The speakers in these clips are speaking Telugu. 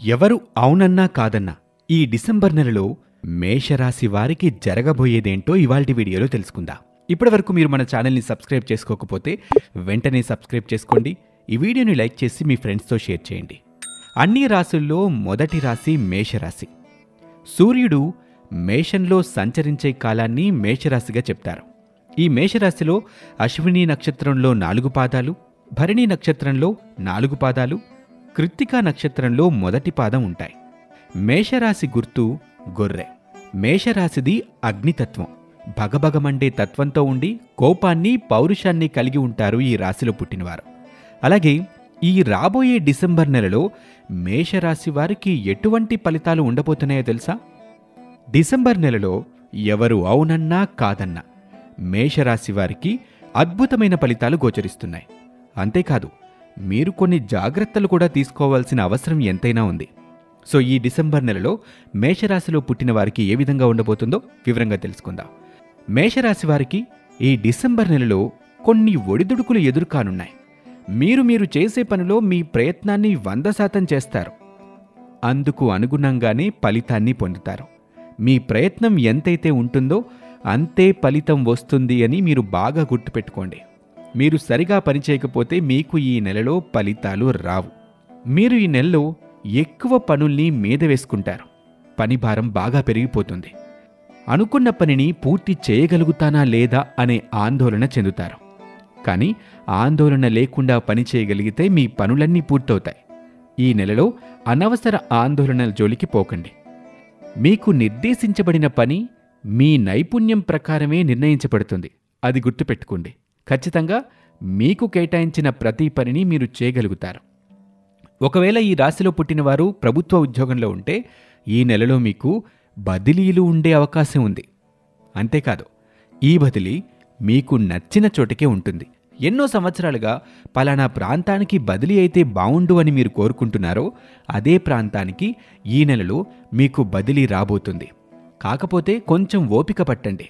ఎవరు అవునన్నా కాదన్నా ఈ డిసెంబర్ నెలలో మేషరాశి వారికి జరగబోయేదేంటో ఇవాల్టి వీడియోలో తెలుసుకుందాం ఇప్పటివరకు మీరు మన ఛానల్ని సబ్స్క్రైబ్ చేసుకోకపోతే వెంటనే సబ్స్క్రైబ్ చేసుకోండి ఈ వీడియోని లైక్ చేసి మీ ఫ్రెండ్స్తో షేర్ చేయండి అన్ని రాశుల్లో మొదటి రాశి మేషరాశి సూర్యుడు మేషంలో సంచరించే కాలాన్ని మేషరాశిగా చెప్తారు ఈ మేషరాశిలో అశ్విని నక్షత్రంలో నాలుగు పాదాలు భరణి నక్షత్రంలో నాలుగు పాదాలు కృత్తికా నక్షత్రంలో మొదటి పాదం ఉంటాయి మేషరాశి గుర్తు గొర్రె మేషరాశిది అగ్నితత్వం భగభగమండే తత్వంతో ఉండి కోపాన్ని పౌరుషాన్ని కలిగి ఉంటారు ఈ రాశిలో పుట్టినవారు అలాగే ఈ రాబోయే డిసెంబర్ నెలలో మేషరాశి వారికి ఎటువంటి ఫలితాలు ఉండబోతున్నాయో తెలుసా డిసెంబర్ నెలలో ఎవరు అవునన్నా కాదన్నా మేషరాశి వారికి అద్భుతమైన ఫలితాలు గోచరిస్తున్నాయి అంతేకాదు మీరు కొన్ని జాగ్రత్తలు కూడా తీసుకోవాల్సిన అవసరం ఎంతైనా ఉంది సో ఈ డిసెంబర్ నెలలో మేషరాశిలో పుట్టిన వారికి ఏ విధంగా ఉండబోతుందో వివరంగా తెలుసుకుందాం మేషరాశి వారికి ఈ డిసెంబర్ నెలలో కొన్ని ఒడిదుడుకులు ఎదురుకానున్నాయి మీరు మీరు చేసే పనిలో మీ ప్రయత్నాన్ని వంద శాతం చేస్తారు అందుకు అనుగుణంగానే ఫలితాన్ని పొందుతారు మీ ప్రయత్నం ఎంతైతే ఉంటుందో అంతే ఫలితం వస్తుంది అని మీరు బాగా గుర్తుపెట్టుకోండి మీరు సరిగా పనిచేయకపోతే మీకు ఈ నెలలో ఫలితాలు రావు మీరు ఈ నెలలో ఎక్కువ పనుల్ని మీద వేసుకుంటారు పని భారం బాగా పెరిగిపోతుంది అనుకున్న పనిని పూర్తి చేయగలుగుతానా లేదా అనే ఆందోళన చెందుతారు కానీ ఆందోళన లేకుండా పని చేయగలిగితే మీ పనులన్నీ పూర్తవుతాయి ఈ నెలలో అనవసర ఆందోళనల జోలికి పోకండి మీకు నిర్దేశించబడిన పని మీ నైపుణ్యం ప్రకారమే నిర్ణయించబడుతుంది అది గుర్తుపెట్టుకోండి ఖచ్చితంగా మీకు కేటాయించిన ప్రతి పనిని మీరు చేయగలుగుతారు ఒకవేళ ఈ రాశిలో పుట్టినవారు ప్రభుత్వ ఉద్యోగంలో ఉంటే ఈ నెలలో మీకు బదిలీలు ఉండే అవకాశం ఉంది అంతేకాదు ఈ బదిలీ మీకు నచ్చిన చోటకే ఉంటుంది ఎన్నో సంవత్సరాలుగా పలానా ప్రాంతానికి బదిలీ అయితే బావుండు అని మీరు కోరుకుంటున్నారో అదే ప్రాంతానికి ఈ నెలలో మీకు బదిలీ రాబోతుంది కాకపోతే కొంచెం ఓపిక పట్టండి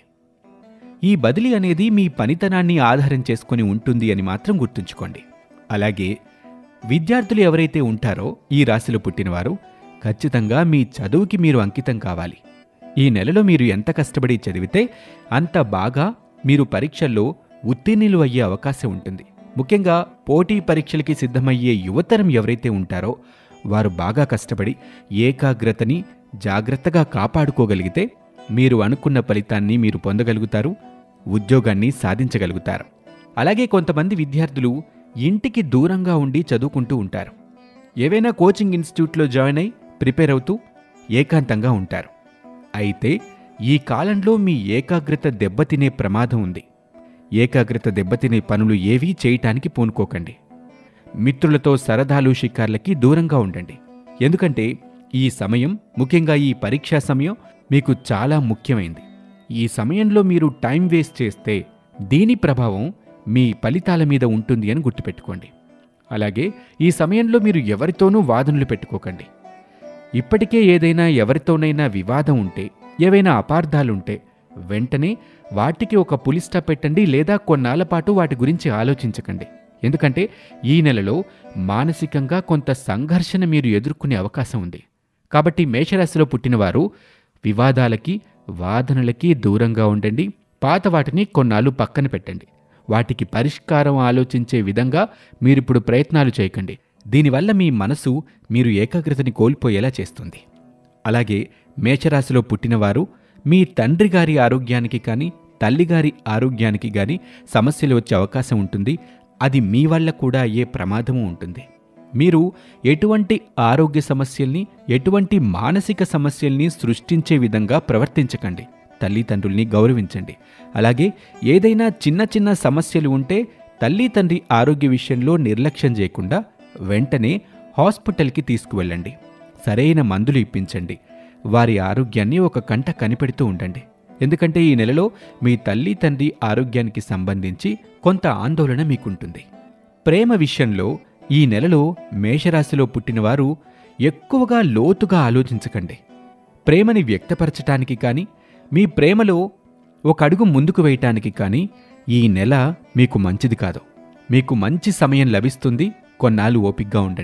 ఈ బదిలీ అనేది మీ పనితనాన్ని ఆధారం చేసుకుని ఉంటుంది అని మాత్రం గుర్తుంచుకోండి అలాగే విద్యార్థులు ఎవరైతే ఉంటారో ఈ రాశిలో పుట్టినవారు ఖచ్చితంగా మీ చదువుకి మీరు అంకితం కావాలి ఈ నెలలో మీరు ఎంత కష్టపడి చదివితే అంత బాగా మీరు పరీక్షల్లో ఉత్తీర్ణులు అయ్యే అవకాశం ఉంటుంది ముఖ్యంగా పోటీ పరీక్షలకి సిద్ధమయ్యే యువతరం ఎవరైతే ఉంటారో వారు బాగా కష్టపడి ఏకాగ్రతని జాగ్రత్తగా కాపాడుకోగలిగితే మీరు అనుకున్న ఫలితాన్ని మీరు పొందగలుగుతారు ఉద్యోగాన్ని సాధించగలుగుతారు అలాగే కొంతమంది విద్యార్థులు ఇంటికి దూరంగా ఉండి చదువుకుంటూ ఉంటారు ఏవైనా కోచింగ్ ఇన్స్టిట్యూట్లో జాయిన్ అయి ప్రిపేర్ అవుతూ ఏకాంతంగా ఉంటారు అయితే ఈ కాలంలో మీ ఏకాగ్రత దెబ్బతినే ప్రమాదం ఉంది ఏకాగ్రత దెబ్బతినే పనులు ఏవీ చేయటానికి పూనుకోకండి మిత్రులతో సరదాలు షికార్లకి దూరంగా ఉండండి ఎందుకంటే ఈ సమయం ముఖ్యంగా ఈ పరీక్షా సమయం మీకు చాలా ముఖ్యమైంది ఈ సమయంలో మీరు టైం వేస్ట్ చేస్తే దీని ప్రభావం మీ ఫలితాల మీద ఉంటుంది అని గుర్తుపెట్టుకోండి అలాగే ఈ సమయంలో మీరు ఎవరితోనూ వాదనలు పెట్టుకోకండి ఇప్పటికే ఏదైనా ఎవరితోనైనా వివాదం ఉంటే ఏవైనా అపార్థాలుంటే వెంటనే వాటికి ఒక పులిస్టా పెట్టండి లేదా కొన్నాళ్ల పాటు వాటి గురించి ఆలోచించకండి ఎందుకంటే ఈ నెలలో మానసికంగా కొంత సంఘర్షణ మీరు ఎదుర్కొనే అవకాశం ఉంది కాబట్టి మేషరాశిలో పుట్టినవారు వివాదాలకి వాదనలకి దూరంగా ఉండండి పాత వాటిని కొన్నాళ్ళు పక్కన పెట్టండి వాటికి పరిష్కారం ఆలోచించే విధంగా మీరిప్పుడు ప్రయత్నాలు చేయకండి దీనివల్ల మీ మనసు మీరు ఏకాగ్రతని కోల్పోయేలా చేస్తుంది అలాగే మేషరాశిలో పుట్టినవారు మీ తండ్రి గారి ఆరోగ్యానికి కానీ తల్లిగారి ఆరోగ్యానికి కానీ సమస్యలు వచ్చే అవకాశం ఉంటుంది అది మీ వల్ల కూడా అయ్యే ప్రమాదము ఉంటుంది మీరు ఎటువంటి ఆరోగ్య సమస్యల్ని ఎటువంటి మానసిక సమస్యల్ని సృష్టించే విధంగా ప్రవర్తించకండి తల్లిదండ్రుల్ని గౌరవించండి అలాగే ఏదైనా చిన్న చిన్న సమస్యలు ఉంటే తల్లి తండ్రి ఆరోగ్య విషయంలో నిర్లక్ష్యం చేయకుండా వెంటనే హాస్పిటల్కి తీసుకువెళ్ళండి సరైన మందులు ఇప్పించండి వారి ఆరోగ్యాన్ని ఒక కంట కనిపెడుతూ ఉండండి ఎందుకంటే ఈ నెలలో మీ తల్లి తండ్రి ఆరోగ్యానికి సంబంధించి కొంత ఆందోళన మీకుంటుంది ప్రేమ విషయంలో ఈ నెలలో మేషరాశిలో పుట్టినవారు ఎక్కువగా లోతుగా ఆలోచించకండి ప్రేమని వ్యక్తపరచటానికి కానీ మీ ప్రేమలో ఒక అడుగు ముందుకు వేయటానికి కానీ ఈ నెల మీకు మంచిది కాదు మీకు మంచి సమయం లభిస్తుంది కొన్నాళ్ళు ఓపిగ్గా ఉండండి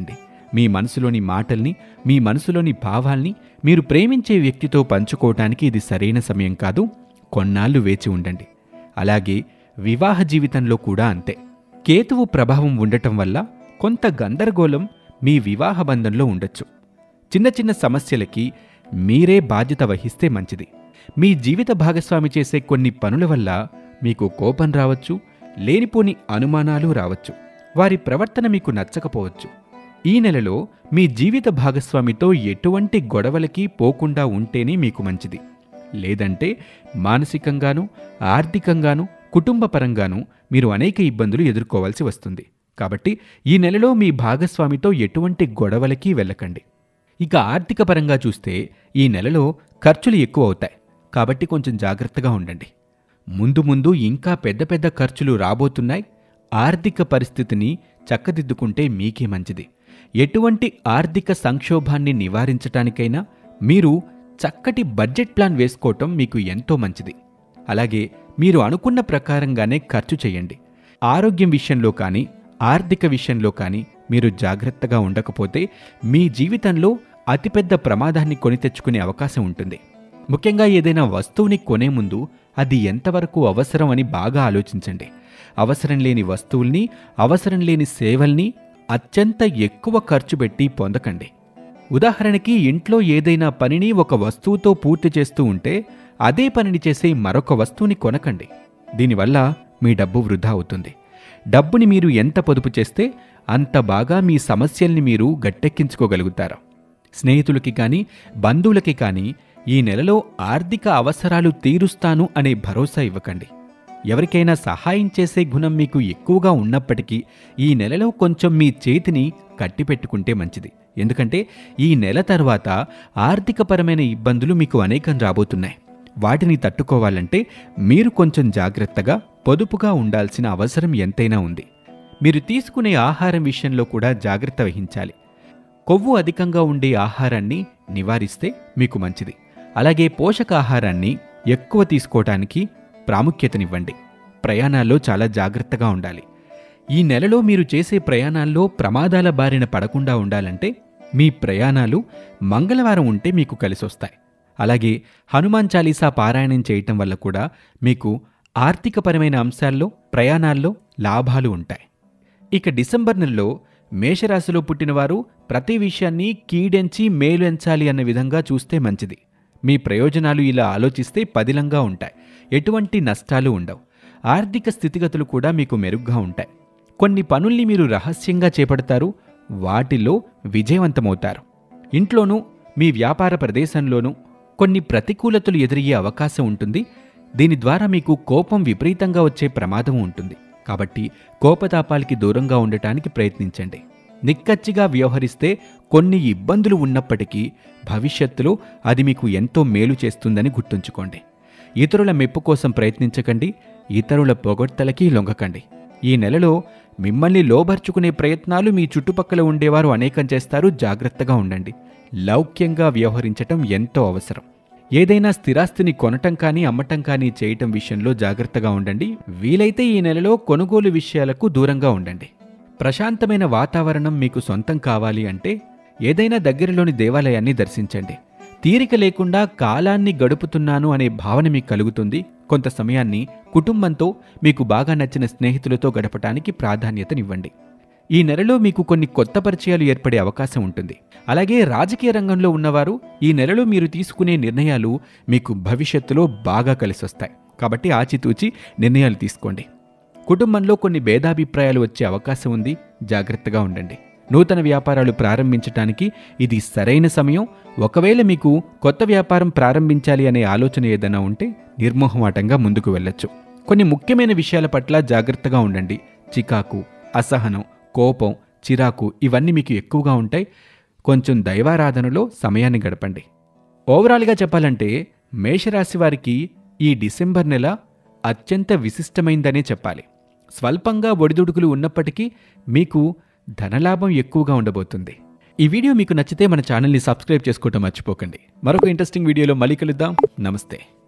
మీ మనసులోని మాటల్ని మీ మనసులోని భావాల్ని మీరు ప్రేమించే వ్యక్తితో పంచుకోవటానికి ఇది సరైన సమయం కాదు కొన్నాళ్ళు వేచి ఉండండి అలాగే వివాహ జీవితంలో కూడా అంతే కేతువు ప్రభావం ఉండటం వల్ల కొంత గందరగోళం మీ వివాహ బంధంలో ఉండొచ్చు చిన్న చిన్న సమస్యలకి మీరే బాధ్యత వహిస్తే మంచిది మీ జీవిత భాగస్వామి చేసే కొన్ని పనుల వల్ల మీకు కోపం రావచ్చు లేనిపోని అనుమానాలు రావచ్చు వారి ప్రవర్తన మీకు నచ్చకపోవచ్చు ఈ నెలలో మీ జీవిత భాగస్వామితో ఎటువంటి గొడవలకి పోకుండా ఉంటేనే మీకు మంచిది లేదంటే మానసికంగానూ ఆర్థికంగానూ కుటుంబపరంగానూ మీరు అనేక ఇబ్బందులు ఎదుర్కోవాల్సి వస్తుంది కాబట్టి ఈ నెలలో మీ భాగస్వామితో ఎటువంటి గొడవలకి వెళ్ళకండి ఇక ఆర్థిక పరంగా చూస్తే ఈ నెలలో ఖర్చులు ఎక్కువ అవుతాయి కాబట్టి కొంచెం జాగ్రత్తగా ఉండండి ముందు ముందు ఇంకా పెద్ద పెద్ద ఖర్చులు రాబోతున్నాయి ఆర్థిక పరిస్థితిని చక్కదిద్దుకుంటే మీకే మంచిది ఎటువంటి ఆర్థిక సంక్షోభాన్ని నివారించటానికైనా మీరు చక్కటి బడ్జెట్ ప్లాన్ వేసుకోవటం మీకు ఎంతో మంచిది అలాగే మీరు అనుకున్న ప్రకారంగానే ఖర్చు చేయండి ఆరోగ్యం విషయంలో కానీ ఆర్థిక విషయంలో కానీ మీరు జాగ్రత్తగా ఉండకపోతే మీ జీవితంలో అతిపెద్ద ప్రమాదాన్ని కొని తెచ్చుకునే అవకాశం ఉంటుంది ముఖ్యంగా ఏదైనా వస్తువుని కొనే ముందు అది ఎంతవరకు అవసరం అని బాగా ఆలోచించండి అవసరం లేని వస్తువుల్ని అవసరం లేని సేవల్ని అత్యంత ఎక్కువ ఖర్చు పెట్టి పొందకండి ఉదాహరణకి ఇంట్లో ఏదైనా పనిని ఒక వస్తువుతో పూర్తి చేస్తూ ఉంటే అదే పనిని చేసే మరొక వస్తువుని కొనకండి దీనివల్ల మీ డబ్బు వృధా అవుతుంది డబ్బుని మీరు ఎంత పొదుపు చేస్తే అంత బాగా మీ సమస్యల్ని మీరు గట్టెక్కించుకోగలుగుతారు స్నేహితులకి కానీ బంధువులకి కానీ ఈ నెలలో ఆర్థిక అవసరాలు తీరుస్తాను అనే భరోసా ఇవ్వకండి ఎవరికైనా సహాయం చేసే గుణం మీకు ఎక్కువగా ఉన్నప్పటికీ ఈ నెలలో కొంచెం మీ చేతిని కట్టిపెట్టుకుంటే మంచిది ఎందుకంటే ఈ నెల తర్వాత ఆర్థికపరమైన ఇబ్బందులు మీకు అనేకం రాబోతున్నాయి వాటిని తట్టుకోవాలంటే మీరు కొంచెం జాగ్రత్తగా పొదుపుగా ఉండాల్సిన అవసరం ఎంతైనా ఉంది మీరు తీసుకునే ఆహారం విషయంలో కూడా జాగ్రత్త వహించాలి కొవ్వు అధికంగా ఉండే ఆహారాన్ని నివారిస్తే మీకు మంచిది అలాగే పోషకాహారాన్ని ఎక్కువ తీసుకోవటానికి ప్రాముఖ్యతనివ్వండి ప్రయాణాల్లో చాలా జాగ్రత్తగా ఉండాలి ఈ నెలలో మీరు చేసే ప్రయాణాల్లో ప్రమాదాల బారిన పడకుండా ఉండాలంటే మీ ప్రయాణాలు మంగళవారం ఉంటే మీకు కలిసొస్తాయి అలాగే హనుమాన్ చాలీసా పారాయణం చేయటం వల్ల కూడా మీకు ఆర్థికపరమైన అంశాల్లో ప్రయాణాల్లో లాభాలు ఉంటాయి ఇక డిసెంబర్ నెలలో మేషరాశిలో పుట్టినవారు ప్రతి విషయాన్ని కీడెంచి మేలు ఎంచాలి అన్న విధంగా చూస్తే మంచిది మీ ప్రయోజనాలు ఇలా ఆలోచిస్తే పదిలంగా ఉంటాయి ఎటువంటి నష్టాలు ఉండవు ఆర్థిక స్థితిగతులు కూడా మీకు మెరుగ్గా ఉంటాయి కొన్ని పనుల్ని మీరు రహస్యంగా చేపడతారు వాటిలో విజయవంతమవుతారు ఇంట్లోనూ మీ వ్యాపార ప్రదేశంలోనూ కొన్ని ప్రతికూలతలు ఎదురయ్యే అవకాశం ఉంటుంది దీని ద్వారా మీకు కోపం విపరీతంగా వచ్చే ప్రమాదం ఉంటుంది కాబట్టి కోపతాపాలకి దూరంగా ఉండటానికి ప్రయత్నించండి నిక్కచ్చిగా వ్యవహరిస్తే కొన్ని ఇబ్బందులు ఉన్నప్పటికీ భవిష్యత్తులో అది మీకు ఎంతో మేలు చేస్తుందని గుర్తుంచుకోండి ఇతరుల మెప్పు కోసం ప్రయత్నించకండి ఇతరుల పొగడ్తలకి లొంగకండి ఈ నెలలో మిమ్మల్ని లోబర్చుకునే ప్రయత్నాలు మీ చుట్టుపక్కల ఉండేవారు అనేకం చేస్తారు జాగ్రత్తగా ఉండండి లౌక్యంగా వ్యవహరించటం ఎంతో అవసరం ఏదైనా స్థిరాస్తిని కొనటం కానీ అమ్మటం కానీ చేయటం విషయంలో జాగ్రత్తగా ఉండండి వీలైతే ఈ నెలలో కొనుగోలు విషయాలకు దూరంగా ఉండండి ప్రశాంతమైన వాతావరణం మీకు సొంతం కావాలి అంటే ఏదైనా దగ్గరలోని దేవాలయాన్ని దర్శించండి తీరిక లేకుండా కాలాన్ని గడుపుతున్నాను అనే భావన మీకు కలుగుతుంది కొంత సమయాన్ని కుటుంబంతో మీకు బాగా నచ్చిన స్నేహితులతో గడపటానికి ప్రాధాన్యతనివ్వండి ఈ నెలలో మీకు కొన్ని కొత్త పరిచయాలు ఏర్పడే అవకాశం ఉంటుంది అలాగే రాజకీయ రంగంలో ఉన్నవారు ఈ నెలలో మీరు తీసుకునే నిర్ణయాలు మీకు భవిష్యత్తులో బాగా కలిసొస్తాయి కాబట్టి ఆచితూచి నిర్ణయాలు తీసుకోండి కుటుంబంలో కొన్ని భేదాభిప్రాయాలు వచ్చే అవకాశం ఉంది జాగ్రత్తగా ఉండండి నూతన వ్యాపారాలు ప్రారంభించటానికి ఇది సరైన సమయం ఒకవేళ మీకు కొత్త వ్యాపారం ప్రారంభించాలి అనే ఆలోచన ఏదైనా ఉంటే నిర్మోహమాటంగా ముందుకు వెళ్ళొచ్చు కొన్ని ముఖ్యమైన విషయాల పట్ల జాగ్రత్తగా ఉండండి చికాకు అసహనం కోపం చిరాకు ఇవన్నీ మీకు ఎక్కువగా ఉంటాయి కొంచెం దైవారాధనలో సమయాన్ని గడపండి ఓవరాల్గా చెప్పాలంటే మేషరాశి వారికి ఈ డిసెంబర్ నెల అత్యంత విశిష్టమైందనే చెప్పాలి స్వల్పంగా ఒడిదుడుకులు ఉన్నప్పటికీ మీకు ధనలాభం ఎక్కువగా ఉండబోతుంది ఈ వీడియో మీకు నచ్చితే మన ఛానల్ని సబ్స్క్రైబ్ చేసుకోవటం మర్చిపోకండి మరొక ఇంట్రెస్టింగ్ వీడియోలో మళ్ళీ కలుద్దాం నమస్తే